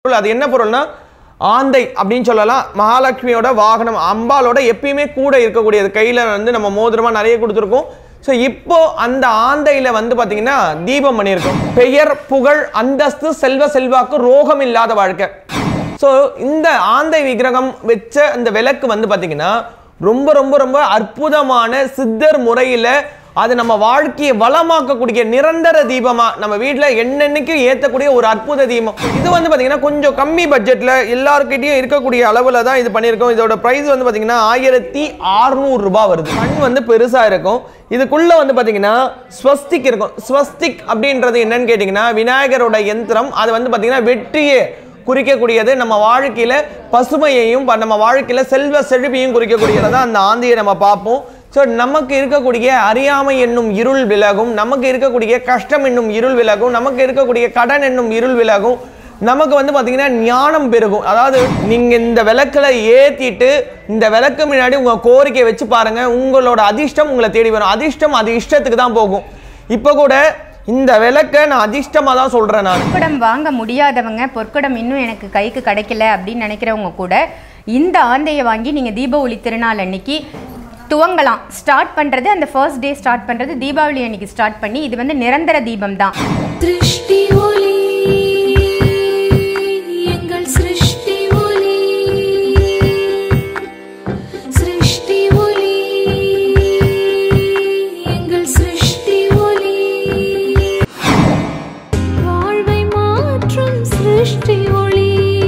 பொருள் அது என்ன பொருள்னா ஆந்தை அப்படின்னு சொல்லலாம் மகாலட்சுமியோட வாகனம் அம்பாலோட எப்பயுமே கூட இருக்கக்கூடியது கையில் வந்து நம்ம மோதிரமா நிறைய கொடுத்துருக்கோம் ஸோ இப்போ அந்த ஆந்தையில வந்து பார்த்தீங்கன்னா தீபம் பண்ணியிருக்கோம் பெயர் புகழ் அந்தஸ்து செல்வ செல்வாக்கு ரோகம் இல்லாத வாழ்க்கை ஸோ இந்த ஆந்தை விக்கிரகம் வச்ச அந்த விளக்கு வந்து பார்த்தீங்கன்னா ரொம்ப ரொம்ப ரொம்ப அற்புதமான சித்தர் முறையில் அது நம்ம வாழ்க்கையை வளமாக்கக்கூடிய நிரந்தர தீபமா நம்ம வீட்டில் என்னென்னைக்கும் ஏற்றக்கூடிய ஒரு அற்புத தீபம் இது வந்து பார்த்தீங்கன்னா கொஞ்சம் கம்மி பட்ஜெட்டில் எல்லாருக்கிட்டையும் இருக்கக்கூடிய அளவில் தான் இது பண்ணியிருக்கோம் இதோட ப்ரைஸ் வந்து பார்த்தீங்கன்னா ஆயிரத்தி அறுநூறு ரூபாய் வருது மண் வந்து பெருசாக இருக்கும் இதுக்குள்ள வந்து பார்த்தீங்கன்னா ஸ்வஸ்திக் இருக்கும் ஸ்வஸ்திக் அப்படின்றது என்னன்னு கேட்டிங்கன்னா விநாயகரோட யந்திரம் அது வந்து பார்த்தீங்கன்னா வெற்றியே குறிக்கக்கூடியது நம்ம வாழ்க்கையில பசுமையையும் ப- நம்ம வாழ்க்கையில செல்வ செழிப்பையும் குறிக்கக்கூடியது தான் அந்த ஆந்தியை நம்ம பார்ப்போம் ஸோ நமக்கு இருக்கக்கூடிய அறியாமை என்னும் இருள் விலகும் நமக்கு இருக்கக்கூடிய கஷ்டம் என்னும் இருள் விலகும் நமக்கு இருக்கக்கூடிய கடன் என்னும் இருள் விலகும் நமக்கு வந்து பார்த்தீங்கன்னா ஞானம் பெருகும் அதாவது நீங்க இந்த விளக்குல ஏத்திட்டு இந்த விளக்கு முன்னாடி உங்க கோரிக்கை வச்சு பாருங்க உங்களோட அதிர்ஷ்டம் உங்களை தேடி வரும் அதிர்ஷ்டம் அது இஷ்டத்துக்கு தான் போகும் இப்போ கூட இந்த விளக்கை நான் அதிர்ஷ்டமா தான் சொல்றேன் நான் பொற்குடம் வாங்க முடியாதவங்க பொற்குடம் இன்னும் எனக்கு கைக்கு கிடைக்கல அப்படின்னு நினைக்கிறவங்க கூட இந்த ஆந்தையை வாங்கி நீங்கள் தீப ஒளி திருநாள் அன்னைக்கு துவங்கலாம் ஸ்டார்ட் பண்ணுறது அந்த ஃபர்ஸ்ட் டே ஸ்டார்ட் பண்ணுறது தீபாவளி அன்னைக்கு ஸ்டார்ட் பண்ணி இது வந்து நிரந்தர தீபம் தான் திருஷ்டி ஒளி எங்கள் சிருஷ்டி ஒளி சிருஷ்டி ஒளி எங்கள் சிருஷ்டி ஒளி வாழ்வை மாற்றும் சிருஷ்டி ஒளி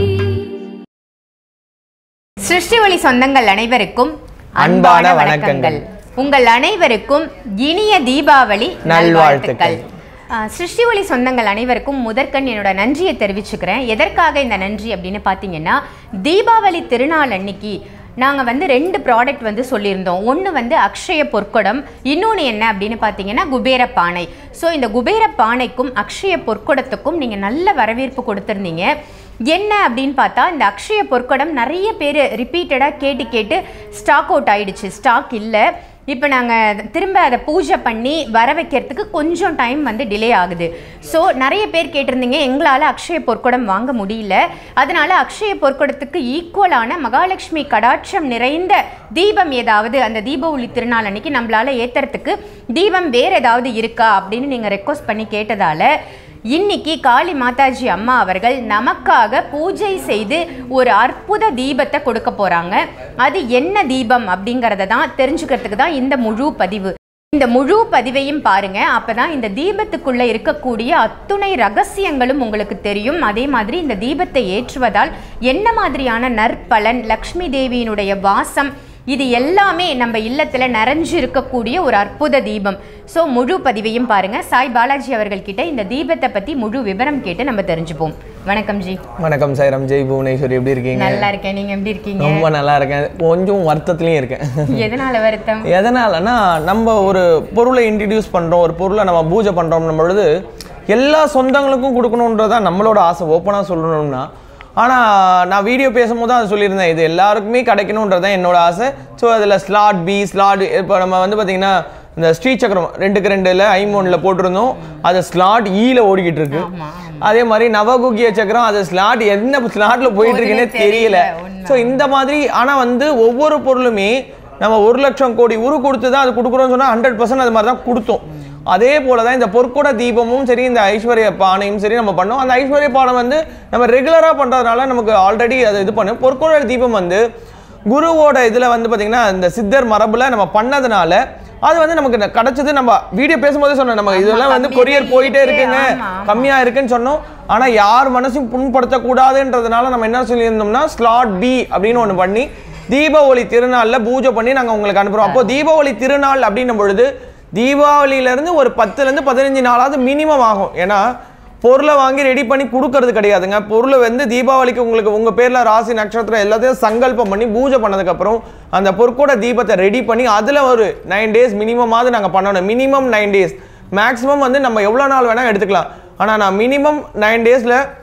சிருஷ்டி ஒளி சொந்தங்கள் அனைவருக்கும் அன்பான வணக்கங்கள். உங்கள் அனைவருக்கும் இனிய தீபாவளி நல்வாழ்த்துக்கள். ஆஹ், சிருஷ்டி ஒளி சொந்தங்கள் அனைவருக்கும் முதற்கண் என்னோட நன்றியை தெரிவிச்சுக்கிறேன் எதற்காக இந்த நன்றி அப்படின்னு பார்த்தீங்கன்னா தீபாவளி திருநாள் அன்னைக்கு நாங்கள் வந்து ரெண்டு ப்ராடக்ட் வந்து சொல்லியிருந்தோம் ஒன்று வந்து அக்ஷய பொற்குடம் இன்னொன்று என்ன அப்படின்னு பார்த்தீங்கன்னா குபேர பானை ஸோ இந்த குபேர பானைக்கும் அக்ஷய பொற்குடத்துக்கும் நீங்கள் நல்ல வரவேற்பு கொடுத்துருந்தீங்க என்ன அப்படின்னு பார்த்தா இந்த அக்ஷய பொற்குடம் நிறைய பேர் ரிப்பீட்டடாக கேட்டு கேட்டு ஸ்டாக் அவுட் ஆயிடுச்சு ஸ்டாக் இல்லை இப்போ நாங்கள் திரும்ப அதை பூஜை பண்ணி வர வைக்கிறதுக்கு கொஞ்சம் டைம் வந்து டிலே ஆகுது ஸோ நிறைய பேர் கேட்டிருந்தீங்க எங்களால் அக்ஷய பொற்குடம் வாங்க முடியல அதனால அக்ஷய பொற்குடத்துக்கு ஈக்குவலான மகாலட்சுமி கடாட்சம் நிறைந்த தீபம் ஏதாவது அந்த தீப ஒளி திருநாள் அன்னைக்கு நம்மளால ஏத்துறதுக்கு தீபம் வேற ஏதாவது இருக்கா அப்படின்னு நீங்கள் ரெக்வஸ்ட் பண்ணி கேட்டதால இன்னைக்கு காளி மாதாஜி அம்மா அவர்கள் நமக்காக பூஜை செய்து ஒரு அற்புத தீபத்தை கொடுக்க போறாங்க அது என்ன தீபம் அப்படிங்கறத தான் தெரிஞ்சுக்கிறதுக்கு தான் இந்த முழு பதிவு இந்த முழு பதிவையும் பாருங்க அப்பதான் இந்த தீபத்துக்குள்ள இருக்கக்கூடிய அத்துணை ரகசியங்களும் உங்களுக்கு தெரியும் அதே மாதிரி இந்த தீபத்தை ஏற்றுவதால் என்ன மாதிரியான நற்பலன் லக்ஷ்மி தேவியினுடைய வாசம் இது எல்லாமே நம்ம இல்லத்துல நிறைஞ்சு இருக்கக்கூடிய ஒரு அற்புத தீபம் ஸோ முழு பதிவையும் பாருங்க சாய் பாலாஜி அவர்கள் கிட்ட இந்த தீபத்தை பத்தி முழு விவரம் கேட்டு நம்ம தெரிஞ்சுப்போம் வணக்கம் ஜி வணக்கம் சாய்ராம் ஜெய் புவனேஸ்வரி எப்படி இருக்கீங்க நல்லா இருக்கேன் நீங்க எப்படி இருக்கீங்க ரொம்ப நல்லா இருக்கேன் கொஞ்சம் வருத்தத்துலயும் இருக்கேன் எதனால வருத்தம் எதனாலனா நம்ம ஒரு பொருளை இன்ட்ரடியூஸ் பண்றோம் ஒரு பொருளை நம்ம பூஜை பண்றோம் பொழுது எல்லா சொந்தங்களுக்கும் கொடுக்கணுன்றதான் நம்மளோட ஆசை ஓப்பனாக சொல்லணும்னா ஆனால் நான் வீடியோ பேசும்போது தான் அது சொல்லியிருந்தேன் இது எல்லாருக்குமே கிடைக்கணுன்றது தான் என்னோட ஆசை ஸோ அதில் ஸ்லாட் பி ஸ்லாட் இப்போ நம்ம வந்து பார்த்தீங்கன்னா இந்த ஸ்ரீ சக்கரம் ரெண்டுக்கு ரெண்டுல ஐமோனில் போட்டிருந்தோம் அது ஸ்லாட் ஈல ஓடிக்கிட்டு இருக்கு அதே மாதிரி நவகுகிய சக்கரம் அது ஸ்லாட் என்ன ஸ்லாட்ல போயிட்டு இருக்குன்னே போகுதுன்னே தெரியல தெரியல, உண்மை. ஸோ இந்த மாதிரி ஆனால் வந்து ஒவ்வொரு பொருளுமே நம்ம ஒரு லட்சம் கோடி உரு கொடுத்து தான் அது கொடுக்குறோம்னு சொன்னால் ஹண்ட்ரட் பர்சன்ட் அது மாதிரி தான் கொடுத்தோம் அதே போல தான் இந்த பொற்கொட தீபமும் சரி இந்த ஐஸ்வர்ய பானையும் சரி நம்ம பண்ணோம் அந்த ஐஸ்வர்ய பானை வந்து நம்ம ரெகுலராக பண்ணுறதுனால நமக்கு ஆல்ரெடி அதை இது பண்ணோம் பொற்கொட தீபம் வந்து குருவோட இதில் வந்து பார்த்தீங்கன்னா இந்த சித்தர் மரபில் நம்ம பண்ணதுனால அது வந்து நமக்கு ந- கிடைச்சது நம்ம வீடியோ பேசும்போதே சொன்னோம் நம்ம இதெல்லாம் வந்து கம்மியா கொரியர் போயிட்டே இருக்கு. இருக்குங்க ஆமா, ஆமா. கம்மியா இருக்குன்னு சொன்னோம் ஆனா யார் மனசையும் புண்படுத்தக்கூடாதுன்றதுனால நம்ம என்ன சொல்லியிருந்தோம்னா ஸ்லாட் பி அப்படின்னு ஒண்ணு பண்ணி தீப ஒளி திருநாள்ல பூஜை பண்ணி நாங்க உங்களுக்கு அனுப்புறோம் அப்போ தீப ஒளி திருநாள் அப்படின்னும் பொழுது தீபாவளியில இருந்து ஒரு பத்துல இருந்து பதினஞ்சு நாளாவது மினிமம் ஆகும் ஏன்னா பொருளை வாங்கி ரெடி பண்ணி கொடுக்கறது கிடையாதுங்க பொருளை வந்து தீபாவளிக்கு உங்களுக்கு உங்க பேர்ல ராசி நட்சத்திரம் எல்லாத்தையும் சங்கல்பம் பண்ணி பூஜை பண்ணதுக்கு அப்புறம் அந்த பொற்கோட தீபத்தை ரெடி பண்ணி அதுல ஒரு நைன் டேஸ் மினிமமாவது நாங்க பண்ணணும் மினிமம் நைன் டேஸ் மேக்ஸிமம் வந்து நம்ம எவ்வளோ நாள் வேணால் எடுத்துக்கலாம் ஆனால் நான் மினிமம் நைன் டேஸில்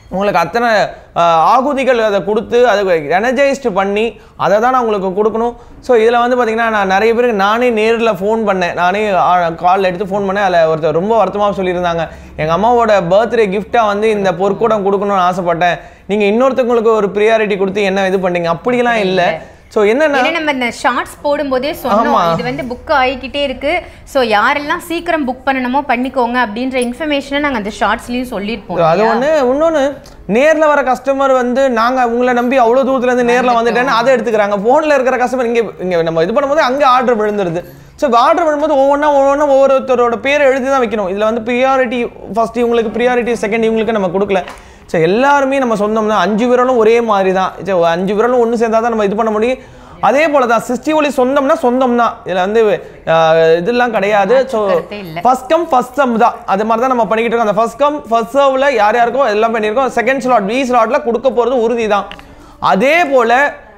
உங்களுக்கு அத்தனை ஆஹ், ஆகுதிகள் அதை கொடுத்து அதை எனர்ஜைஸ்டு பண்ணி அதை தான் நான் உங்களுக்கு கொடுக்கணும் ஸோ இதில் வந்து பார்த்தீங்கன்னா நான் நிறைய பேருக்கு நானே நேரில் ஃபோன் பண்ணேன் நானே கால் எடுத்து ஃபோன் பண்ணேன் அதில் ஒருத்தர் ரொம்ப வருத்தமாக சொல்லியிருந்தாங்க எங்கள் அம்மாவோட பர்த்டே கிஃப்டாக வந்து இந்த பொற்கூடம் கொடுக்கணும்னு ஆசைப்பட்டேன் நீங்கள் இன்னொருத்தவங்களுக்கு ஒரு ப்ரியாரிட்டி கொடுத்து என்ன இது பண்ணீங்க அப்படிலாம் இல்லை ஸோ என்னென்னா ஏன்னா நம்ம இந்த ஷார்ட்ஸ் போடும்போதே சொன்னோம் ஆமா. இது வந்து புக் ஆகிக்கிட்டே இருக்கு ஸோ யாரெல்லாம் சீக்கிரம் புக் பண்ணணுமோ பண்ணிக்கோங்க அப்படின்ற இன்ஃபர்மேஷனை நாங்கள் அந்த ஷார்ட்ஸ்லயும் சொல்லியிருப்போம் அது ஒன்று இன்னொன்று நேரில் வர கஸ்டமர் வந்து நாங்கள் உங்களை நம்பி அவ்வளோ தூரத்துலேருந்து நேரில் வந்துட்டேன்னு அதை எடுத்துக்கிறாங்க ஃபோனில் இருக்கிற கஸ்டமர் இங்கே இங்கே நம்ம இது பண்ணும்போது அங்கே ஆர்டர் விழுந்துருது ஸோ இப்போ ஆர்டர் விழும்போது ஒவ்வொன்றா ஒவ்வொன்றா ஒவ்வொருத்தரோட பேரை எழுதி தான் வைக்கணும் இதில் வந்து ப்ரியாரிட்டி ஃபர்ஸ்ட் இவங்களுக்கு ப்ரியாரிட்டி செகண்ட் இவங்களுக்கு நம்ம கொடுக்கல ஸோ எல்லாருமே நம்ம சொந்தம் தான் அஞ்சு விரலும் ஒரே மாதிரி தான் சரி, அஞ்சு விரலும் ஒன்று சேர்ந்தா தான் நம்ம இது பண்ண முடியும் அதே போல தான் சிஸ்டி ஒலி சொந்தம்னா சொந்தம் தான் இதில் வந்து ஆஹ், இதெல்லாம் கிடையாது ஸோ கருத்தே இல்ல. ஃபர்ஸ்ட் கம் ஃபர்ஸ்ட் சம் தான் அது மாதிரி தான் நம்ம பண்ணிக்கிட்டு இருக்கோம் அந்த ஃபர்ஸ்ட் கம் ஃபர்ஸ்ட் சர்வ்ல யார் யாருக்கோ எல்லாம் பண்ணியிருக்கோம் செகண்ட் ஸ்லாட் பி ஸ்லாட்ல கொடுக்க போறது உறுதி தான் அதே போல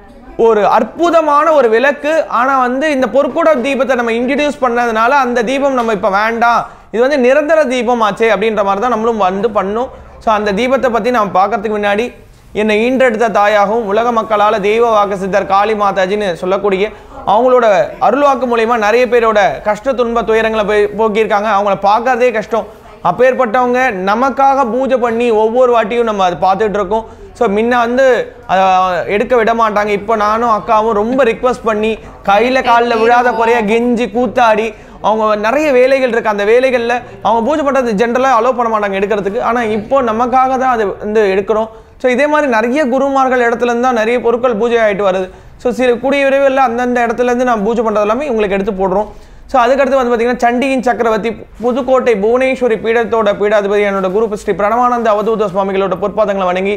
ஒரு அற்புதமான ஒரு விளக்கு ஆனா வந்து இந்த பொற்கூட தீபத்தை நம்ம இன்ட்ரடியூஸ் பண்ணதுனால அந்த தீபம் நம்ம இப்ப வேண்டாம் இது வந்து நிரந்தர தீபம் ஆச்சே அப்படின்ற மாதிரி தான் நம்மளும் வந்து பண்ணோம் ஸோ அந்த தீபத்தை பத்தி நம்ம பார்க்கறதுக்கு முன்னாடி என்னை ஈன்றெடுத்த தாயாகவும் உலக மக்களால் தெய்வ வாக்கு சித்தர் காளி மாதாஜின்னு சொல்லக்கூடிய அவங்களோட அருள்வாக்கு மூலயமா நிறைய பேரோட கஷ்ட துன்ப துயரங்களை போய் போக்கியிருக்காங்க அவங்கள பார்க்கறதே கஷ்டம் அப்பேற்பட்டவங்க நமக்காக பூஜை பண்ணி ஒவ்வொரு வாட்டியும் நம்ம அதை பார்த்துட்டு இருக்கோம் ஸோ முன்ன வந்து அதை எடுக்க விட மாட்டாங்க இப்போ நானும் அக்காவும் ரொம்ப ரிக்வஸ்ட் பண்ணி கையில் காலில் விழாத குறைய கெஞ்சி கூத்தாடி அவங்க நிறைய வேலைகள் இருக்கு அந்த வேலைகளில் அவங்க பூஜை பண்ணுறது ஜென்ரலாக அலோவ் பண்ண மாட்டாங்க எடுக்கிறதுக்கு ஆனால் இப்போ நமக்காக தான் அது வந்து எடுக்கிறோம் ஸோ இதே மாதிரி நிறைய குருமார்கள் இடத்துல இருந்து தான் நிறைய பொருட்கள் பூஜை ஆகிட்டு வருது ஸோ சில கூடிய விரைவில் அந்தந்த இடத்துல இருந்து நான் பூஜை பண்ணுறது எல்லாமே உங்களுக்கு எடுத்து போடுறோம் ஸோ அதுக்கடுத்து வந்து பார்த்தீங்கன்னா சண்டியின் சக்கரவர்த்தி புதுக்கோட்டை புவனேஸ்வரி பீடத்தோட பீடாதிபதி என்னோட குரு ஸ்ரீ பிரணவானந்த அவதூத சுவாமிகளோட பொற்பாதங்களை வணங்கி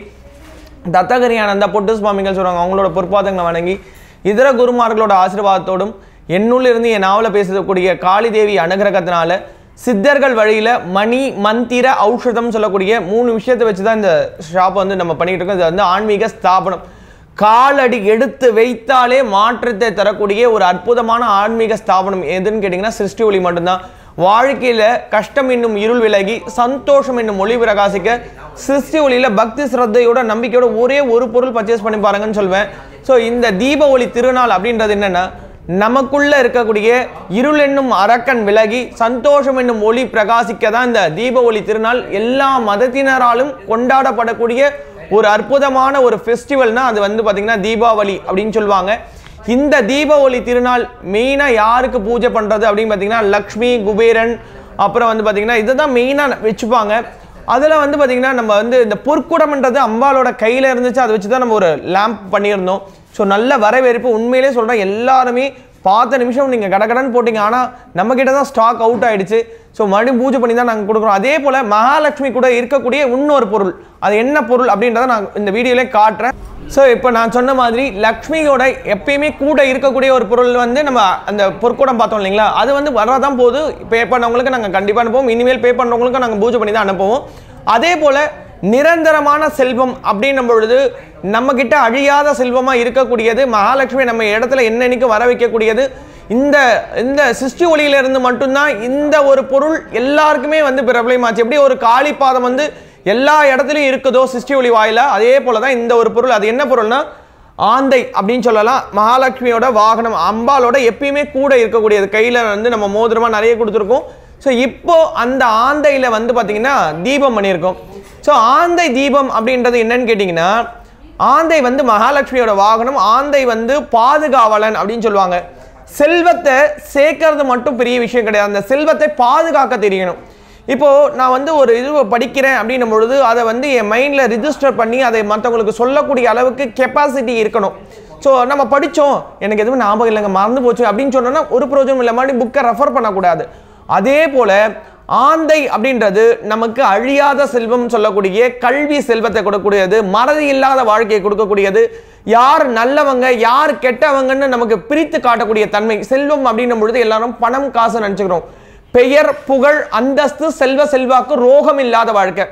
தத்தகரி ஆனந்தா பொட்டு சுவாமிகள் சொல்றாங்க அவங்களோட பொற்பாதங்களை வணங்கி இதர குருமார்களோட ஆசீர்வாதத்தோடும் என்னுள்ள இருந்து என் நாவல பேசக்கூடிய காளி தேவி அனுகிரகத்தினால சித்தர்கள் வழியில மணி மந்திர ஔஷதம் சொல்லக்கூடிய மூணு விஷயத்தை வச்சு தான் இந்த ஷாப் வந்து நம்ம பண்ணிட்டு இருக்கோம் இது வந்து ஆன்மீக ஸ்தாபனம் காலடி எடுத்து வைத்தாலே மாற்றத்தை தரக்கூடிய ஒரு அற்புதமான ஆன்மீக ஸ்தாபனம் எதுன்னு கேட்டிங்கன்னா சிருஷ்டி ஒளி மட்டும்தான் வாழ்க்கையில கஷ்டம் என்னும் இருள் விலகி சந்தோஷம் என்னும் ஒளி பிரகாசிக்க சிருஷ்டி ஒளியில பக்தி சிரத்தையோட நம்பிக்கையோட ஒரே ஒரு பொருள் பர்ச்சேஸ் பண்ணி பாருங்கன்னு சொல்வேன் ஸோ இந்த தீப ஒளி திருநாள் அப்படின்றது என்னன்னா நமக்குள்ள இருக்கக்கூடிய இருள் என்னும் அரக்கன் விலகி சந்தோஷம் என்னும் ஒளி பிரகாசிக்க தான் இந்த தீப ஒளி திருநாள் எல்லா மதத்தினராலும் கொண்டாடப்படக்கூடிய ஒரு அற்புதமான ஒரு ஃபெஸ்டிவல்னா அது வந்து பார்த்தீங்கன்னா தீபாவளி அப்படின்னு சொல்லுவாங்க இந்த தீப ஒளி திருநாள் மெயினாக யாருக்கு பூஜை பண்ணுறது அப்படின்னு பார்த்தீங்கன்னா லக்ஷ்மி குபேரன் அப்புறம் வந்து பார்த்தீங்கன்னா இதுதான் மெயினாக வச்சுப்பாங்க அதில் வந்து பார்த்தீங்கன்னா நம்ம வந்து இந்த பொற்குடம்ன்றது அம்பாலோட கையில் இருந்துச்சு அதை வச்சு தான் நம்ம ஒரு லேம்ப் பண்ணியிருந்தோம் ஸோ நல்ல வரவேற்பு உண்மையிலே சொல்கிறேன் எல்லாருமே பார்த்த நிமிஷம் நீங்கள் கடகடன்னு போட்டீங்க ஆனால் நம்ம கிட்ட தான் ஸ்டாக் அவுட் ஆயிடுச்சு ஸோ மறுபடியும் பூஜை பண்ணி தான் நாங்கள் கொடுக்குறோம் அதே போல் மகாலட்சுமி கூட இருக்கக்கூடிய இன்னொரு பொருள் அது என்ன பொருள் அப்படின்றத நான் இந்த வீடியோலே காட்டுறேன் ஸோ இப்போ நான் சொன்ன மாதிரி லக்ஷ்மியோட எப்பயுமே கூட இருக்கக்கூடிய ஒரு பொருள் வந்து நம்ம அந்த பொற்கூடம் பார்த்தோம் இல்லைங்களா அது வந்து வரதான் போது பே பண்ணவங்களுக்கு நாங்கள் கண்டிப்பாக அனுப்புவோம் இனிமேல் பே பண்ணுறவங்களுக்கு நாங்கள் பூஜை பண்ணி தான் அனுப்புவோம் அதே போல் நிரந்தரமான செல்வம் அப்படின்னும் பொழுது நம்ம கிட்ட அழியாத செல்வமா இருக்கக்கூடியது மகாலட்சுமி நம்ம இடத்துல என்னன்னைக்கு வர வைக்கக்கூடியது இந்த இந்த சிருஷ்டி ஒளியில இருந்து மட்டும்தான் இந்த ஒரு பொருள் எல்லாருக்குமே வந்து பிரபலமாச்சு எப்படி ஒரு காளிப்பாதம் வந்து எல்லா இடத்துலையும் இருக்குதோ சிருஷ்டி ஒளி வாயிலா அதே போல தான் இந்த ஒரு பொருள் அது என்ன பொருள்னா ஆந்தை அப்படின்னு சொல்லலாம் மகாலட்சுமியோட வாகனம் அம்பாலோட எப்பயுமே கூட இருக்கக்கூடியது கையில் வந்து நம்ம மோதிரமா நிறைய கொடுத்துருக்கோம் ஸோ இப்போ அந்த ஆந்தையில வந்து பார்த்தீங்கன்னா தீபம் பண்ணியிருக்கோம் ஸோ ஆந்தை தீபம் அப்படின்றது என்னன்னு கேட்டிங்கன்னா ஆந்தை வந்து மகாலட்சுமியோட வாகனம் ஆந்தை வந்து பாதுகாவலன் அப்படின்னு சொல்லுவாங்க செல்வத்தை சேர்க்கறது மட்டும் பெரிய விஷயம் கிடையாது அந்த செல்வத்தை பாதுகாக்க தெரியணும் இப்போ நான் வந்து ஒரு இது படிக்கிறேன் அப்படின்னும் பொழுது அதை வந்து என் மைண்டில் ரிஜிஸ்டர் பண்ணி அதை மற்றவங்களுக்கு சொல்லக்கூடிய அளவுக்கு கெப்பாசிட்டி இருக்கணும் ஸோ நம்ம படித்தோம் எனக்கு எதுவும் ஞாபகம் இல்லைங்க மறந்து போச்சு அப்படின்னு சொன்னோன்னா ஒரு பிரோஜனம் இல்லை மாதிரி புக்கை ரெஃபர் பண்ணக்கூடாது அதே போல் ஆந்தை அப்படின்றது நமக்கு அழியாத செல்வம் சொல்லக்கூடிய கல்வி செல்வத்தை கொடுக்கக்கூடியது மறதி இல்லாத வாழ்க்கையை கொடுக்கக்கூடியது யார் நல்லவங்க யார் கெட்டவங்கன்னு நமக்கு பிரித்து காட்டக்கூடிய தன்மை செல்வம் அப்படின்னும் பொழுது எல்லாரும் பணம் காசு நினச்சிக்கிறோம் பெயர் புகழ் அந்தஸ்து செல்வ செல்வாக்கு ரோகம் இல்லாத வாழ்க்கை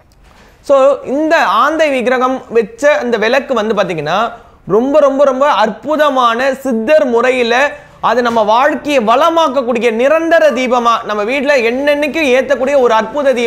ஸோ இந்த ஆந்தை விக்கிரகம் வச்ச அந்த விளக்கு வந்து பார்த்தீங்கன்னா ரொம்ப ரொம்ப ரொம்ப அற்புதமான சித்தர் முறையில் அது நம்ம வாழ்க்கையை வளமாக்கக்கூடிய நிரந்தர தீபமா நம்ம வீட்டில் என்னென்னைக்கும் ஏற்றக்கூடிய ஒரு அற்புத தீபம்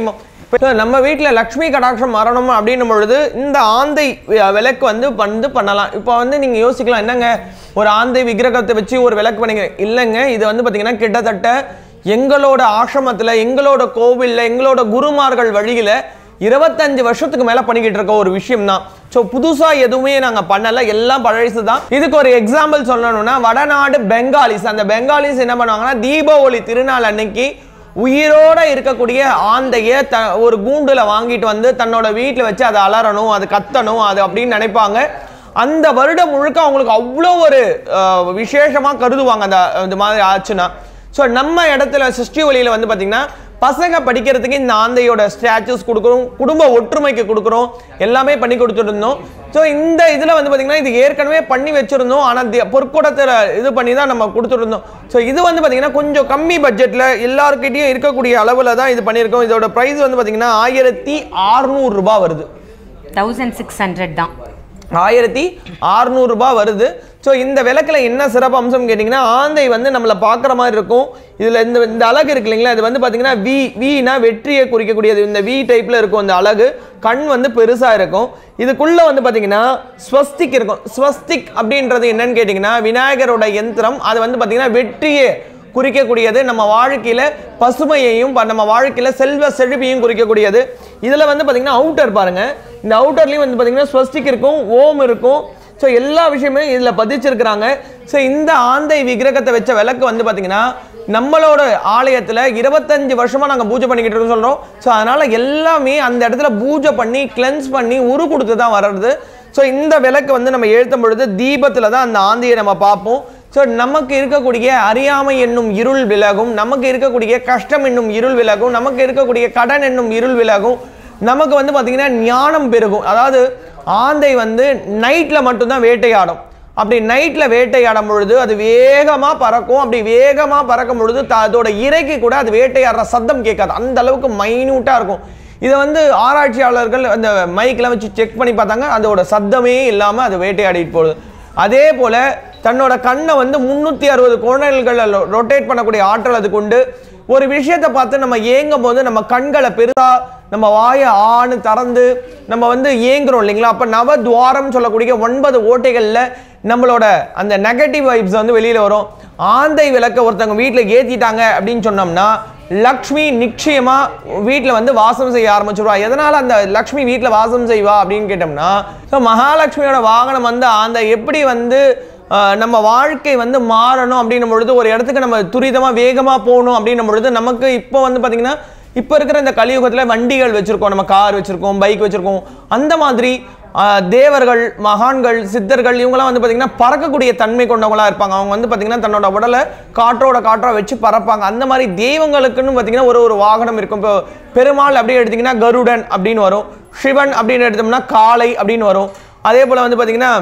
இப்போ நம்ம வீட்டில் லக்ஷ்மி கடாட்சம் வரணும் அப்படின்னும் பொழுது இந்த ஆந்தை வி- விளக்கு வந்து வந்து பண்ணலாம் இப்போ வந்து நீங்கள் யோசிக்கலாம் என்னங்க ஒரு ஆந்தை விக்கிரகத்தை வச்சு ஒரு விளக்கு பண்ணீங்க இல்லைங்க இது வந்து பார்த்தீங்கன்னா கிட்டத்தட்ட எங்களோட ஆசிரமத்தில் எங்களோட கோவிலில் எங்களோட குருமார்கள் வழியில் இருபத்தஞ்சு வருஷத்துக்கு மேலே பண்ணிக்கிட்டு இருக்க ஒரு விஷயம் தான் ஸோ புதுசாக எதுவுமே நாங்கள் பண்ணலை எல்லாம் பழசு தான் இதுக்கு ஒரு எக்ஸாம்பிள் சொல்லணும்னா வடநாடு பெங்காலிஸ் அந்த பெங்காலிஸ் என்ன பண்ணுவாங்கன்னா தீபாவளி திருநாள் அன்னைக்கு உயிரோட இருக்கக்கூடிய ஆந்தைய த ஒரு கூண்டுல வாங்கிட்டு வந்து தன்னோட வீட்டில் வச்சு அதை அலறணும் அது கத்தணும் அது அப்படின்னு நினைப்பாங்க அந்த வருடம் முழுக்க அவங்களுக்கு அவ்வளோ ஒரு அஹ், விசேஷமா கருதுவாங்க அந்த இந்த மாதிரி ஆச்சுன்னா ஸோ நம்ம இடத்துல சிருஷ்டி ஒளியில் வந்து பார்த்தீங்கன்னா பசங்க படிக்கிறதுக்கு இந்த ஆந்தையோட ஸ்டாச்சூஸ் கொடுக்குறோம் குடும்ப ஒற்றுமைக்கு கொடுக்குறோம் எல்லாமே பண்ணி கொடுத்துருந்தோம் ஸோ இந்த இதில் வந்து பார்த்தீங்கன்னா இது ஏற்கனவே பண்ணி வச்சுருந்தோம் ஆனால் பொற்கூடத்தில் இது பண்ணி தான் நம்ம கொடுத்துருந்தோம் ஸோ இது வந்து பார்த்தீங்கன்னா கொஞ்சம் கம்மி பட்ஜெட்டில் எல்லாருக்கிட்டையும் இருக்கக்கூடிய அளவில் தான் இது பண்ணியிருக்கோம் இதோட ப்ரைஸ் வந்து பார்த்தீங்கன்னா ஆயிரத்தி ரூபாய் வருது தௌசண்ட் சிக்ஸ் ஹண்ட்ரட் தான் ஆயிரத்தி அறுநூறுபா வருது ஸோ இந்த விளக்கில் என்ன சிறப்பு அம்சம் கேட்டிங்கன்னா ஆந்தை வந்து நம்மளை பார்க்குற மாதிரி இருக்கும் இதில் இந்த இந்த அழகு இருக்கு இல்லைங்களா இது வந்து பார்த்தீங்கன்னா வி வீனா வெற்றியை குறிக்கக்கூடியது இந்த வி டைப்பில் இருக்கும் இந்த அழகு கண் வந்து பெருசாக இருக்கும் இதுக்குள்ளே வந்து பார்த்தீங்கன்னா ஸ்வஸ்திக் இருக்கும் ஸ்வஸ்திக் அப்படின்றது என்னன்னு கேட்டிங்கன்னா விநாயகரோட யந்திரம் அது வந்து பார்த்தீங்கன்னா வெற்றியை குறிக்கக்கூடியது நம்ம வாழ்க்கையில பசுமையையும் ப- நம்ம வாழ்க்கையில செல்வ செழிப்பையும் குறிக்கக்கூடியது இதுல வந்து பாத்தீங்கன்னா அவுட்டர் பாருங்க இந்த அவுட்டர்லயும் வந்து பாத்தீங்கன்னா ஸ்வஸ்டிக் இருக்கும் ஓம் இருக்கும் ஸோ எல்லா விஷயமே இதுல பதிச்சிருக்கிறாங்க ஸோ இந்த ஆந்தை விக்கிரகத்தை வச்ச விளக்கு வந்து பாத்தீங்கன்னா நம்மளோட ஆலயத்துல இருபத்தஞ்சு வருஷமா நாங்க பூஜை பண்ணிக்கிட்டு இருக்கோம் சொல்றோம் ஸோ அதனால எல்லாமே அந்த இடத்துல பூஜை பண்ணி கிளென்ஸ் பண்ணி உரு கொடுத்து தான் வர்றது ஸோ இந்த விளக்கு வந்து நம்ம எழுத்தும் பொழுது தீபத்துல தான் அந்த ஆந்தையை நம்ம பார்ப்போம் ஸோ நமக்கு இருக்கக்கூடிய அறியாமை என்னும் இருள் விலகும் நமக்கு இருக்கக்கூடிய கஷ்டம் என்னும் இருள் விலகும் நமக்கு இருக்கக்கூடிய கடன் என்னும் இருள் விலகும் நமக்கு வந்து பார்த்தீங்கன்னா ஞானம் பெருகும் அதாவது ஆந்தை வந்து நைட்டில் மட்டும்தான் வேட்டையாடும் அப்படி நைட்டில் வேட்டையாடும் பொழுது அது வேகமாக பறக்கும் அப்படி வேகமாக பறக்கும் பொழுது த- அதோட இறைக்கு கூட அது வேட்டையாடுற சத்தம் கேட்காது அந்த அளவுக்கு மைன்யூட்டாக இருக்கும் இதை வந்து ஆராய்ச்சியாளர்கள் அந்த மைக்கெலாம் வச்சு செக் பண்ணி பார்த்தாங்க அதோட சத்தமே இல்லாமல் அது வேட்டையாடிட்டு போகுது அதே போல தன்னோட கண்ணை வந்து முந்நூற்றி அறுபது கோணல்களில் ரொட்டேட் பண்ணக்கூடிய ஆற்றல் அது கொண்டு ஒரு விஷயத்தை பார்த்து நம்ம ஏங்கும் போது நம்ம கண்களை பெருசா நம்ம வாயை ஆணு திறந்து நம்ம வந்து ஏங்குறோம் இல்லைங்களா அப்போ நவத்வாரம் சொல்லக்கூடிய ஒன்பது ஓட்டைகளில் நம்மளோட அந்த நெகட்டிவ் வைப்ஸ் வந்து வெளியில் வரும் ஆந்தை விளக்க ஒருத்தவங்க வீட்டில் ஏற்றிட்டாங்க அப்படின்னு சொன்னோம்னா லக்ஷ்மி நிச்சயமா வீட்டில் வந்து வாசம் செய்ய ஆரம்பிச்சிருவா எதனால அந்த லக்ஷ்மி வீட்டில் வாசம் செய்வா அப்படின்னு கேட்டோம்னா ஸோ மகாலட்சுமியோட வாகனம் வந்து அந்த எப்படி வந்து ஆஹ், நம்ம வாழ்க்கை வந்து மாறணும் அப்படின்னும் பொழுது ஒரு இடத்துக்கு நம்ம துரிதமாக வேகமாக போகணும் அப்படின்னும் பொழுது நமக்கு இப்போ வந்து பார்த்தீங்கன்னா இப்போ இருக்கிற இந்த கலியுகத்தில் வண்டிகள் வச்சுருக்கோம் நம்ம கார் வச்சுருக்கோம் பைக் வச்சுருக்கோம் அந்த மாதிரி ஆஹ், தேவர்கள் மகான்கள் சித்தர்கள் இவங்கெல்லாம் வந்து பார்த்தீங்கன்னா பறக்கக்கூடிய தன்மை கொண்டவங்களா இருப்பாங்க அவங்க வந்து பார்த்தீங்கன்னா தன்னோட உடலை காற்றோட காற்றா வச்சு பறப்பாங்க அந்த மாதிரி தெய்வங்களுக்குன்னு பார்த்தீங்கன்னா ஒரு ஒரு வாகனம் இருக்கும் இப்போ பெருமாள் அப்படி எடுத்தீங்கன்னா கருடன் அப்படின்னு வரும் சிவன் அப்படின்னு எடுத்தோம்னா காளை அப்படின்னு வரும் அதே போல் வந்து பார்த்தீங்கன்னா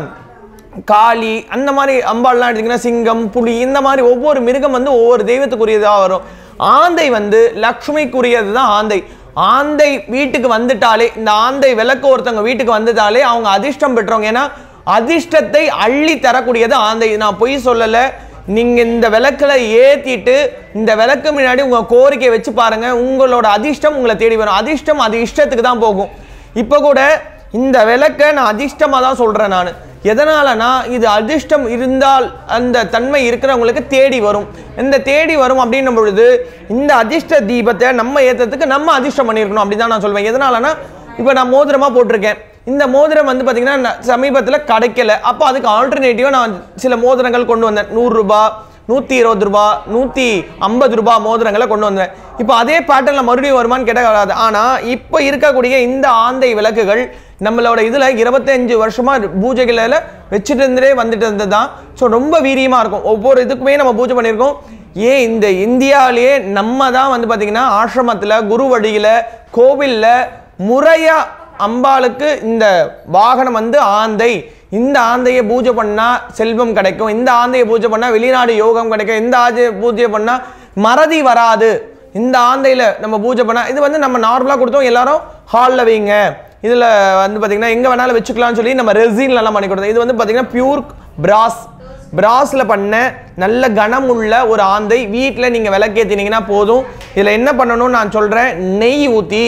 காளி அந்த மாதிரி அம்பாள்லாம் எடுத்தீங்கன்னா சிங்கம் புலி இந்த மாதிரி ஒவ்வொரு மிருகம் வந்து ஒவ்வொரு தெய்வத்துக்குரியதாக வரும் ஆந்தை வந்து லக்ஷ்மிக்குரியது தான் ஆந்தை ஆந்தை வீட்டுக்கு வந்துட்டாலே இந்த ஆந்தை விளக்கு ஒருத்தவங்க வீட்டுக்கு வந்துட்டாலே அவங்க அதிர்ஷ்டம் பெற்றவங்க ஏன்னா அதிர்ஷ்டத்தை அள்ளி தரக்கூடியது ஆந்தை நான் பொய் சொல்லலை நீங்க இந்த விளக்குல ஏத்திட்டு இந்த விளக்கு முன்னாடி உங்க கோரிக்கை வச்சு பாருங்க உங்களோட அதிர்ஷ்டம் உங்களை தேடி வரும் அதிர்ஷ்டம் அது இஷ்டத்துக்கு தான் போகும் இப்போ கூட இந்த விளக்கை நான் அதிர்ஷ்டமா தான் சொல்றேன் நான் எதனாலனா இது அதிர்ஷ்டம் இருந்தால் அந்த தன்மை இருக்கிறவங்களுக்கு தேடி வரும் இந்த தேடி வரும் அப்படின்னும் பொழுது இந்த அதிர்ஷ்ட தீபத்தை நம்ம ஏத்துறதுக்கு நம்ம அதிர்ஷ்டம் பண்ணியிருக்கணும் அப்படி தான் நான் சொல்வேன் எதனாலனா இப்போ நான் மோதிரமா போட்டிருக்கேன் இந்த மோதிரம் வந்து பார்த்தீங்கன்னா சமீபத்தில் கிடைக்கல அப்போ அதுக்கு ஆல்டர்னேட்டிவாக நான் சில மோதிரங்கள் கொண்டு வந்தேன் நூறுரூபா நூற்றி இருபது ரூபா நூற்றி ஐம்பது ரூபா மோதிரங்களை கொண்டு வந்தேன் இப்போ அதே பேட்டர்னில் மறுபடியும் வருமான்னு கேட்டால் வராது ஆனால் இப்போ இருக்கக்கூடிய இந்த ஆந்தை விளக்குகள் நம்மளோட இதில் இருபத்தஞ்சு வருஷமாக பூஜைகளில் வச்சுட்டு இருந்தே வந்துட்டு இருந்தது தான் ஸோ ரொம்ப வீரியமாக இருக்கும் ஒவ்வொரு இதுக்குமே நம்ம பூஜை பண்ணியிருக்கோம் ஏன் இந்த இந்தியாவிலேயே நம்ம தான் வந்து பார்த்திங்கன்னா ஆசிரமத்தில் குரு வழியில் கோவிலில் முறையாக அம்பாளுக்கு இந்த வாகனம் வந்து ஆந்தை இந்த ஆந்தையை பூஜை பண்ணா செல்வம் கிடைக்கும் இந்த ஆந்தையை பூஜை பண்ணா வெளிநாடு யோகம் கிடைக்கும் இந்த ஆந்தையை பூஜை பண்ணா மறதி வராது இந்த ஆந்தையில நம்ம பூஜை பண்ணா இது வந்து நம்ம நார்மலாக கொடுத்தோம் எல்லாரும் ஹாலில் வைங்க இதில் வந்து பார்த்தீங்கன்னா எங்கே வேணாலும் வச்சுக்கலாம்னு சொல்லி நம்ம ரெசின்லலாம் பண்ணி கொடுத்தோம் இது வந்து பார்த்தீங்கன்னா பியூர் பிராஸ் பிராஸில் பண்ண நல்ல கனம் உள்ள ஒரு ஆந்தை வீட்டில் நீங்கள் விளக்கேற்றினீங்கன்னா போதும் இதில் என்ன பண்ணணும்னு நான் சொல்கிறேன் நெய் ஊற்றி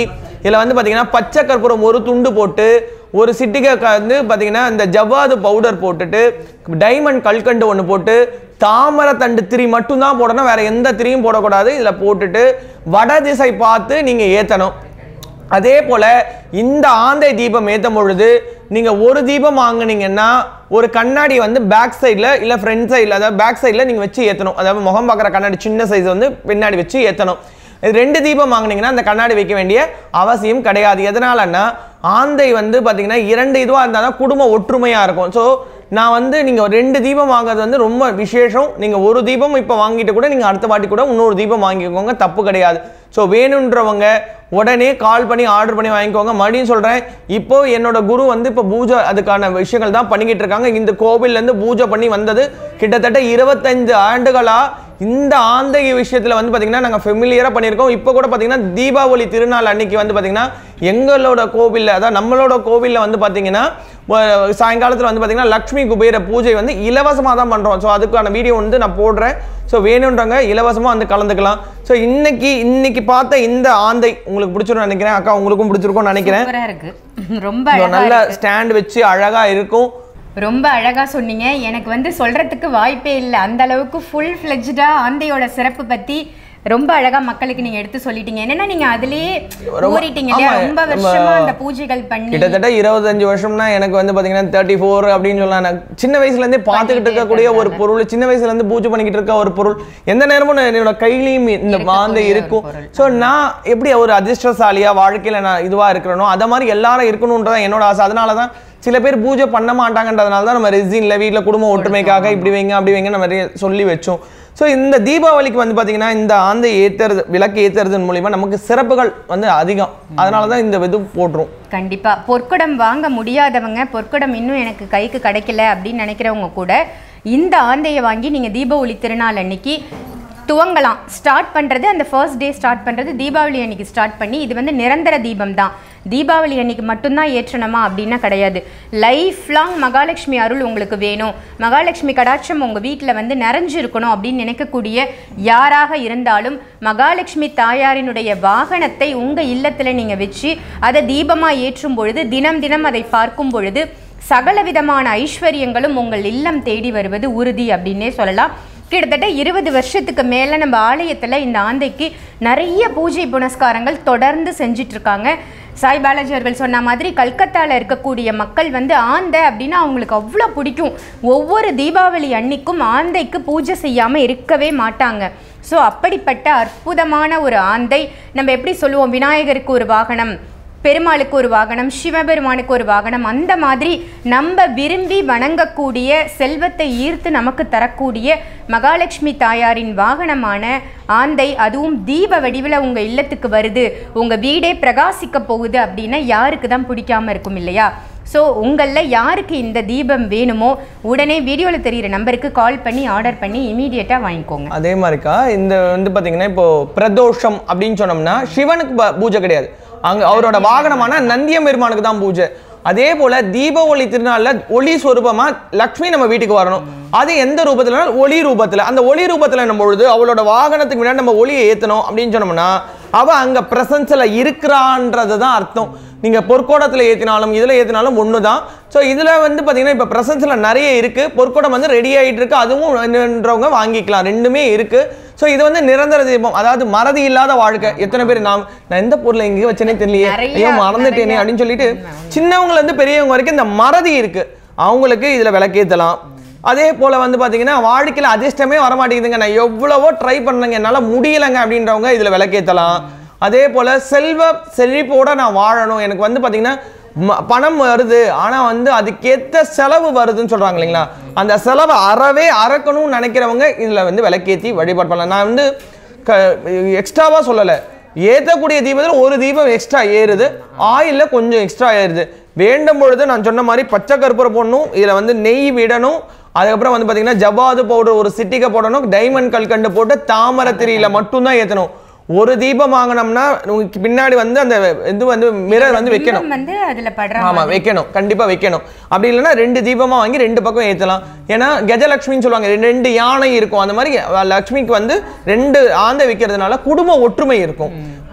இதில் வந்து பார்த்தீங்கன்னா பச்சை கற்பூரம் ஒரு துண்டு போட்டு ஒரு சிட்டிகை க- வந்து பார்த்தீங்கன்னா இந்த ஜவ்வாது பவுடர் போட்டுட்டு டைமண்ட் கல்கண்டு ஒன்று போட்டு தாமரை தண்டு திரி மட்டும்தான் போடணும் வேற எந்த திரியும் போடக்கூடாது இதில் போட்டுட்டு வட திசை பார்த்து நீங்கள் ஏற்றணும் அதே போல இந்த ஆந்தை தீபம் ஏற்றும் பொழுது நீங்க ஒரு தீபம் வாங்குனீங்கன்னா ஒரு கண்ணாடி வந்து பேக் சைடில் இல்லை ஃப்ரண்ட் சைடில் அதாவது பேக் சைடில் நீங்க வச்சு ஏற்றணும் அதாவது முகம் பார்க்குற கண்ணாடி சின்ன சைஸ் வந்து பின்னாடி வச்சு ஏற்றணும் இது ரெண்டு தீபம் வாங்குனீங்கன்னா அந்த கண்ணாடி வைக்க வேண்டிய அவசியம் கிடையாது எதனாலன்னா ஆந்தை வந்து பார்த்தீங்கன்னா இரண்டு இதுவாக இருந்தால் தான் குடும்ப ஒற்றுமையாக இருக்கும் ஸோ நான் வந்து நீங்கள் ரெண்டு தீபம் வாங்குறது வந்து ரொம்ப விசேஷம் நீங்கள் ஒரு தீபம் இப்போ வாங்கிட்டு கூட நீங்கள் அடுத்த வாட்டி கூட இன்னொரு தீபம் வாங்கிக்கோங்க தப்பு கிடையாது ஸோ வேணுன்றவங்க உடனே கால் பண்ணி ஆர்டர் பண்ணி வாங்கிக்கோங்க மறுபடியும் சொல்கிறேன் இப்போ என்னோட குரு வந்து இப்போ பூஜை அதுக்கான விஷயங்கள் தான் பண்ணிக்கிட்டு இருக்காங்க இந்த கோவில்லேருந்து பூஜை பண்ணி வந்தது கிட்டத்தட்ட இருபத்தஞ்சு ஆண்டுகளாக இந்த ஆந்தை விஷயத்தில் வந்து பார்த்தீங்கன்னா நாங்கள் ஃபெமிலியராக பண்ணியிருக்கோம் இப்போ கூட பார்த்தீங்கன்னா தீபாவளி திருநாள் அன்னைக்கு வந்து பார்த்தீங்கன்னா எங்களோட கோவிலில் அதாவது நம்மளோட கோவிலில் வந்து பார்த்தீங்கன்னா சாயங்காலத்தில் வந்து பார்த்தீங்கன்னா லக்ஷ்மி குபேர பூஜை வந்து இலவசமாக தான் பண்ணுறோம் ஸோ அதுக்கான வீடியோ வந்து நான் போடுறேன் ஸோ வேணுன்றவங்க இலவசமாக வந்து கலந்துக்கலாம் ஸோ இன்னைக்கு இன்னைக்கு பார்த்த இந்த ஆந்தை உங்களுக்கு பிடிச்சிருன்னு நினைக்கிறேன் அக்கா உங்களுக்கும் பிடிச்சிருக்கும்னு நினைக்கிறேன் சூப்பரா இருக்கு ரொம்ப ஸோ அழகா நல்ல இருக்கு. ஸ்டாண்ட் வச்சு அழகாக இருக்கும் ரொம்ப அழகா சொன்னீங்க எனக்கு வந்து சொல்றதுக்கு வாய்ப்பே இல்லை அந்த அளவுக்கு ஃபுல் ஃபிளெஜ்டா ஆந்தையோட சிறப்பு பத்தி ரொம்ப அழகா மக்களுக்கு நீங்க எடுத்து சொல்லிட்டீங்க என்னன்னா நீங்க அதுலயே ரொம்ப- ஊறிட்டீங்க இல்லையா ஆமா, ரொம்ப நம்ம வருஷமா அந்த பூஜைகள் பண்ணி கிட்டத்தட்ட இருபத்தஞ்சு வருஷம்னா எனக்கு வந்து பாத்தீங்கன்னா தேர்ட்டி ஃபோர் அப்படின்னு சொல்லலாம் நான் சின்ன வயசுல இருந்தே பார்த்துக்கிட்டு இருக்கக்கூடிய ஒரு பொருள் சின்ன வயசுல இருந்து பூஜை பண்ணிக்கிட்டு இருக்க ஒரு பொருள் எந்த நேரமும் நான் என்னோட கையிலையும் இந்த மாந்தை இருக்கும் ஸோ நான் எப்படி ஒரு அதிர்ஷ்டசாலியா வாழ்க்கையில நான் இதுவா இருக்கிறனோ அத மாதிரி எல்லாரும் இருக்கணும்ன்றதான் என்னோட ஆசை அதனால தான் சில பேர் பூஜை பண்ண மாட்டாங்கன்றதுனால தான் நம்ம ரெசின்ல வீட்ல குடும்ப ஒற்றுமைக்காக இப்படி வைங்க அப்படி வைங்க நம்ம நிறைய சொல்லி வச்சோம் ஸோ இந்த தீபாவளிக்கு வந்து பாத்தீங்கன்னா இந்த ஆந்தை ஏத்துறது விளக்கு ஏத்துறதன் மூலியமா நமக்கு சிறப்புகள் வந்து அதிகம் அதனால தான் இந்த இது போட்டுரும் கண்டிப்பா பொற்குடம் வாங்க முடியாதவங்க பொற்குடம் இன்னும் எனக்கு கைக்கு கிடைக்கல அப்படின்னு நினைக்கிறவங்க கூட இந்த ஆந்தையை வாங்கி நீங்க தீபாவளி திருநாள் அன்னைக்கு துவங்கலாம் ஸ்டார்ட் பண்றது அந்த ஃபர்ஸ்ட் டே ஸ்டார்ட் பண்றது தீபாவளி அன்னைக்கு ஸ்டார்ட் பண்ணி இது வந்து நிரந்தர தீபம் தான் தீபாவளி அன்னைக்கு மட்டும்தான் ஏற்றணுமா அப்படின்னா கிடையாது லைஃப் லாங் மகாலட்சுமி அருள் உங்களுக்கு வேணும் மகாலட்சுமி கடாட்சம் உங்கள் வீட்டில் வந்து நிறைஞ்சு இருக்கணும் அப்படின்னு நினைக்கக்கூடிய யாராக இருந்தாலும் மகாலட்சுமி தாயாரினுடைய வாகனத்தை உங்கள் இல்லத்தில் நீங்கள் வச்சு அதை தீபமாக ஏற்றும் பொழுது தினம் தினம் அதை பார்க்கும் பொழுது சகல விதமான ஐஸ்வர்யங்களும் உங்கள் இல்லம் தேடி வருவது உறுதி அப்படின்னே சொல்லலாம் கிட்டத்தட்ட இருபது வருஷத்துக்கு மேலே நம்ம ஆலயத்தில் இந்த ஆந்தைக்கு நிறைய பூஜை புனஸ்காரங்கள் தொடர்ந்து செஞ்சுட்டு இருக்காங்க சாய் பாலாஜி அவர்கள் சொன்ன மாதிரி கல்கத்தாவில் இருக்கக்கூடிய மக்கள் வந்து ஆந்தை அப்படின்னா அவங்களுக்கு அவ்வளோ பிடிக்கும் ஒவ்வொரு தீபாவளி அன்னைக்கும் ஆந்தைக்கு பூஜை செய்யாமல் இருக்கவே மாட்டாங்க ஸோ அப்படிப்பட்ட அற்புதமான ஒரு ஆந்தை நம்ம எப்படி சொல்லுவோம் விநாயகருக்கு ஒரு வாகனம் பெருமாளுக்கு ஒரு வாகனம் சிவபெருமானுக்கு ஒரு வாகனம் அந்த மாதிரி நம்ம விரும்பி வணங்கக்கூடிய செல்வத்தை ஈர்த்து நமக்கு தரக்கூடிய மகாலட்சுமி தாயாரின் வாகனமான ஆந்தை அதுவும் தீப வடிவில் உங்கள் இல்லத்துக்கு வருது உங்கள் வீடே பிரகாசிக்க போகுது அப்படின்னா யாருக்கு தான் பிடிக்காம இருக்கும் இல்லையா ஸோ உங்களில் யாருக்கு இந்த தீபம் வேணுமோ உடனே வீடியோவில் தெரிகிற நம்பருக்கு கால் பண்ணி ஆர்டர் பண்ணி இமீடியட்டாக வாங்கிக்கோங்க அதே மாதிரிக்கா இந்த வந்து பாத்தீங்கன்னா இப்போ பிரதோஷம் அப்படின்னு சொன்னோம்னா சிவனுக்கு ப- பூஜை கிடையாது அங்க அவரோட வாகனமான நந்தியம் பெருமானுக்கு தான் பூஜை அதே போல தீப ஒளி திருநாள்ல ஒளி ஸ்வரூபமா லக்ஷ்மி நம்ம வீட்டுக்கு வரணும் அது எந்த ரூபத்துல ஒளி ரூபத்துல அந்த ஒளி ரூபத்துல நம்ம பொழுது அவளோட வாகனத்துக்கு முன்னாடி நம்ம ஒளியை ஏத்தணும் அப்படின்னு சொன்னோம்னா அவ அங்க பிரசன்ஸ்ல இருக்கிறான்றது தான் அர்த்தம் நீங்க பொற்கோடத்துல ஏத்தினாலும் இதுல ஏத்தினாலும் ஒண்ணுதான் ஸோ இதுல வந்து பாத்தீங்கன்னா இப்ப பிரசன்ஸ்ல நிறைய இருக்கு பொற்கோடம் வந்து ரெடி ஆயிட்டு இருக்கு அதுவும் வேணுன்றவங்க வாங்கிக்கலாம் ரெண்டுமே இருக்கு ஸோ இது வந்து நிரந்தர தீபம் அதாவது மறதி இல்லாத வாழ்க்கை எத்தனை பேர் நாம் நான் எந்த பொருளை எங்கேயோ வச்சேனே தெரியலையே நிறைய, ஐயோ மறந்துட்டேனே நிறைய. அப்படின்னு சொல்லிட்டு சின்னவங்கல இருந்து பெரியவங்க வரைக்கும் இந்த மறதி இருக்கு அவங்களுக்கு இதுல விளக்கேத்தலாம் அதே போல வந்து பாத்தீங்கன்னா வாழ்க்கையில அதிர்ஷ்டமே வரமாட்டேங்குதுங்க நான் எவ்வளவோ ட்ரை பண்ணேங்க என்னால முடியலைங்க அப்படின்றவங்க இதுல விளக்கேத்தலாம் அதே போல செல்வ செழிப்போட நான் வாழணும் எனக்கு வந்து பாத்தீங்கன்னா ம- பணம் வருது ஆனா வந்து அதுக்கேத்த செலவு வருதுன்னு சொல்றாங்க இல்லைங்களா அந்த செலவை அறவே அறக்கணும்னு நினைக்கிறவங்க இதுல வந்து விளக்கேத்தி வழிபாடு பண்ணலாம் நான் வந்து க எக்ஸ்ட்ராவா சொல்லலை ஏற்றக்கூடிய தீபத்தில் ஒரு தீபம் எக்ஸ்ட்ரா ஏறுது ஆயிலில் கொஞ்சம் எக்ஸ்ட்ரா ஏறுது வேண்டும் பொழுது நான் சொன்ன மாதிரி பச்சை கற்பூரம் போடணும் இதில் வந்து நெய் விடணும் அதுக்கப்புறம் வந்து பார்த்தீங்கன்னா ஜவ்வாது பவுடர் ஒரு சிட்டிகை போடணும் டைமண்ட் கல்கண்டு போட்டு தாமரை திரியில மட்டும்தான் ஏற்றணும் ஒரு தீபம் வாங்கினோம்னா உங்களுக்கு பின்னாடி வந்து அந்த இது வந்து மிரர் வந்து வைக்கணும் தீபம் வந்து அதுல படுற ஆமா வைக்கணும் கண்டிப்பா வைக்கணும் அப்படி இல்லைன்னா ரெண்டு தீபமா வாங்கி ரெண்டு பக்கம் ஏத்தலாம் ஏன்னா கஜலட்சுமின்னு சொல்லுவாங்க ரெண்டு- ரெண்டு யானை இருக்கும் அந்த மாதிரி அஹ், லக்ஷ்மிக்கு வந்து ரெண்டு ஆந்தை வைக்கிறதுனால குடும்ப ஒற்றுமை இருக்கும்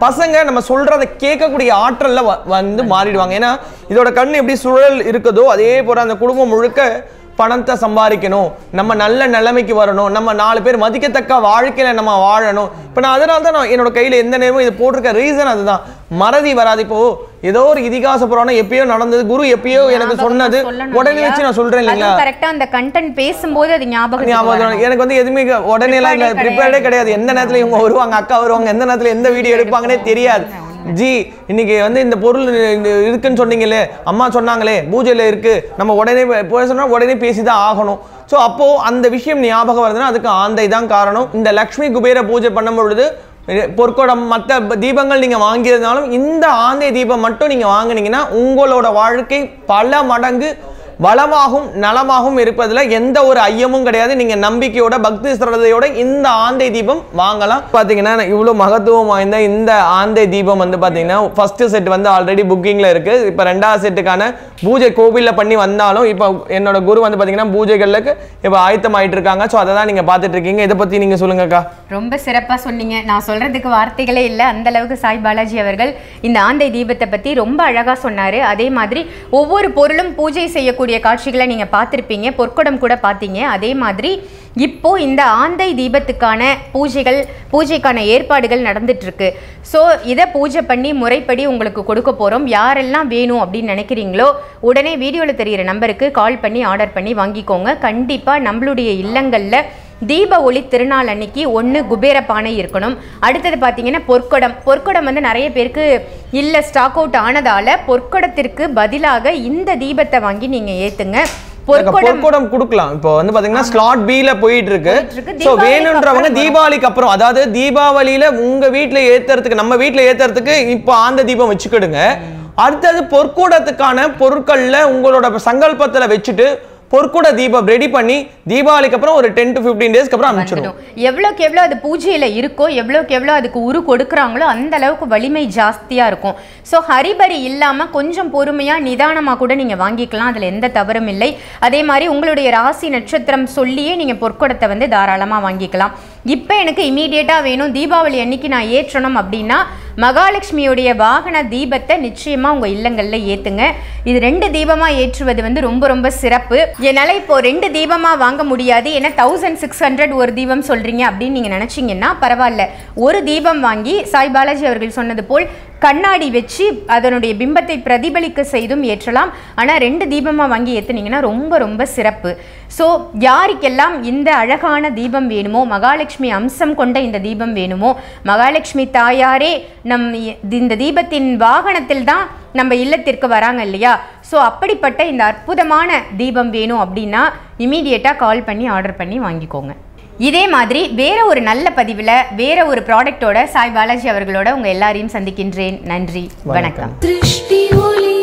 பசங்க நம்ம சொல்றத கேட்கக்கூடிய ஆற்றல்ல வ- வந்து மாறிடுவாங்க ஏன்னா இதோட கண் எப்படி சுழல் இருக்குதோ அதே போல அந்த குடும்பம் முழுக்க பணத்தை சம்பாதிக்கணும் நம்ம நல்ல நிலைமைக்கு வரணும் நம்ம நாலு பேர் மதிக்கத்தக்க வாழ்க்கையில நம்ம வாழணும் இப்போ நான் அதனால தான் நான் என்னோட கையில எந்த நேரமும் இது போட்டிருக்க ரீசன் அதுதான் மறதி வராது இப்போ ஏதோ ஒரு இதிகாச புராணம் எப்பயோ நடந்தது குரு எப்பயோ எனக்கு சொன்னது உடனே வச்சு நான் சொல்றேன் இல்லைங்களா கரெக்டா அந்த கண்டென்ட் பேசும்போது அது ஞாபகம் ஞாபகம் வரும். எனக்கு வந்து எதுவுமே க- உடனே எல்லாம் Prepared ஏ ப்ரிப்பேர்டே கிடையாது எந்த நேரத்துல இவங்க வருவாங்க அக்கா வருவாங்க எந்த நேரத்துல எந்த வீடியோ எடுப்பாங்கன்னே தெரியாது ஜி இன்னைக்கு வந்து இந்த பொருள் இந்த இருக்குன்னு சொன்னீங்களே அம்மா சொன்னாங்களே பூஜையில இருக்கு நம்ம உடனே போய் சொன்னா உடனே பேசி தான் ஆகணும் ஸோ அப்போ அந்த விஷயம் ஞாபகம் வருதுன்னா அதுக்கு ஆந்தை தான் காரணம் இந்த லக்ஷ்மி குபேர பூஜை பண்ணும் பொழுது பொற்கொடம் மற்ற தீபங்கள் நீங்க வாங்கியிருந்தாலும் இந்த ஆந்தை தீபம் மட்டும் நீங்க வாங்குனீங்கன்னா உங்களோட வாழ்க்கை பல மடங்கு வளமாகவும் நலமாகவும் இருப்பதுல எந்த ஒரு ஐயமும் கிடையாது நீங்க நம்பிக்கையோட பக்தி சிரதையோட இந்த ஆந்தை தீபம் வாங்கலாம் பாத்தீங்கன்னா இவ்வளவு மகத்துவம் வாய்ந்த இந்த ஆந்தை தீபம் வந்து பாத்தீங்கன்னா ஃபர்ஸ்ட் செட் வந்து ஆல்ரெடி புக்கிங்ல இருக்கு இப்போ ரெண்டாவது செட்டுக்கான பூஜை கோவில்ல பண்ணி வந்தாலும் இப்போ என்னோட குரு வந்து பாத்தீங்கன்னா பூஜைகளுக்கு இப்போ ஆயத்தம் ஆயிட்டு இருக்காங்க ஸோ அதை தான் நீங்க பார்த்துட்டு இருக்கீங்க இதை பத்தி நீங்க சொல்லுங்கக்கா ரொம்ப சிறப்பா சொன்னீங்க நான் சொல்றதுக்கு வார்த்தைகளே இல்லை அந்த அளவுக்கு சாய் பாலாஜி அவர்கள் இந்த ஆந்தை தீபத்தை பத்தி ரொம்ப அழகா சொன்னாரு அதே மாதிரி ஒவ்வொரு பொருளும் பூஜை செய்யக்கூடிய காட்சிகளை நீங்க பார்த்திருப்பீங்க பொற்குடம் கூட பார்த்தீங்க அதே மாதிரி இப்போ இந்த ஆந்தை தீபத்துக்கான பூஜைகள் பூஜைக்கான ஏற்பாடுகள் நடந்துட்டு இருக்கு ஸோ இதை பூஜை பண்ணி முறைப்படி உங்களுக்கு கொடுக்க போறோம் யாரெல்லாம் வேணும் அப்படின்னு நினைக்கிறீங்களோ உடனே வீடியோவில் தெரியிற நம்பருக்கு கால் பண்ணி ஆர்டர் பண்ணி வாங்கிக்கோங்க கண்டிப்பா நம்மளுடைய இல்லங்கள்ல தீப ஒளி திருநாள் அன்னைக்கு ஒன்று குபேர பானை இருக்கணும் அடுத்தது பார்த்தீங்கன்னா பொற்குடம் பொற்குடம் வந்து நிறைய பேருக்கு இல்லை ஸ்டாக் அவுட் ஆனதால பொற்குடத்திற்கு பதிலாக இந்த தீபத்தை வாங்கி நீங்கள் ஏற்றுங்க பொற்குடம் பொற்கொடம் கொடுக்கலாம் இப்போ வந்து பாத்தீங்கன்னா ஸ்லாட் பி ல போயிட்டு இருக்கு போயிட்டு இருக்கு. சோ தீபாவளிக்கு வேணுன்றவங்க அப்புறம் தீபாவளிக்கு அப்புறம் அதாவது தீபாவளியில உங்க வீட்ல ஏத்துறதுக்கு நம்ம வீட்ல ஏத்துறதுக்கு இப்போ ஆந்த தீபம் வச்சுக்கிடுங்க அடுத்தது பொற்கூடத்துக்கான பொருட்கள்ல உங்களோட சங்கல்பத்துல வச்சுட்டு பொற்கூட தீபம் ரெடி பண்ணி தீபாவளிக்கு அப்புறம் ஒரு டென் டு ஃபிஃப்டீன் டேஸ்க்கு அப்புறம் அனுப்பிச்சிடும் வந்துடும் எவ்வளோக்கு எவ்வளோ அது பூஜையில் இருக்கோ எவ்வளோக்கு எவ்வளோ அதுக்கு உரு கொடுக்குறாங்களோ அந்த அளவுக்கு வலிமை ஜாஸ்தியாக இருக்கும் ஸோ ஹரிபரி இல்லாமல் கொஞ்சம் பொறுமையாக நிதானமாக கூட நீங்கள் வாங்கிக்கலாம் அதில் எந்த தவறும் இல்லை அதே மாதிரி உங்களுடைய ராசி நட்சத்திரம் சொல்லியே நீங்கள் பொற்குடத்தை வந்து தாராளமாக வாங்கிக்கலாம் இப்போ எனக்கு இமீடியட்டாக வேணும் தீபாவளி அன்னைக்கு நான் ஏற்றணும் அப்படின்னா மகாலட்சுமியுடைய வாகன தீபத்தை நிச்சயமாக உங்கள் இல்லங்களில் ஏற்றுங்க இது ரெண்டு தீபமாக ஏற்றுவது வந்து ரொம்ப ரொம்ப சிறப்பு என்னால் இப்போ ரெண்டு தீபமாக வாங்க முடியாது ஏன்னா தௌசண்ட் சிக்ஸ் ஹண்ட்ரட் ஒரு தீபம் சொல்கிறீங்க அப்படின்னு நீங்கள் நினச்சிங்கன்னா பரவாயில்ல ஒரு தீபம் வாங்கி சாய் பாலாஜி அவர்கள் சொன்னது போல் கண்ணாடி வச்சு அதனுடைய பிம்பத்தை பிரதிபலிக்க செய்தும் ஏற்றலாம் ஆனால் ரெண்டு தீபமாக வாங்கி ஏற்றுனீங்கன்னா ரொம்ப ரொம்ப சிறப்பு ஸோ யாருக்கெல்லாம் இந்த அழகான தீபம் வேணுமோ மகாலட்சுமி அம்சம் கொண்ட இந்த தீபம் வேணுமோ மகாலட்சுமி தாயாரே நம் இ- இந்த தீபத்தின் வாகனத்தில் தான் நம்ம இல்லத்திற்கு வராங்க இல்லையா ஸோ அப்படிப்பட்ட இந்த அற்புதமான தீபம் வேணும் அப்படின்னா இமீடியட்டாக கால் பண்ணி ஆர்டர் பண்ணி வாங்கிக்கோங்க இதே மாதிரி வேற ஒரு நல்ல பதிவில் வேற ஒரு ப்ராடக்ட்டோட சாய் பாலாஜி அவர்களோட உங்க எல்லாரையும் சந்திக்கின்றேன் நன்றி வணக்கம் திருஷ்டி ஒளி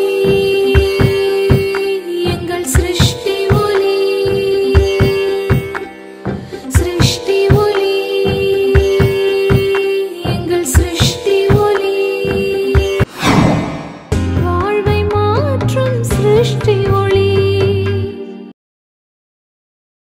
எங்கள் சிருஷ்டி ஒளி சிருஷ்டி ஒளி எங்கள் சிருஷ்டி ஒளி வாழ்வை மாற்றும் சிருஷ்டி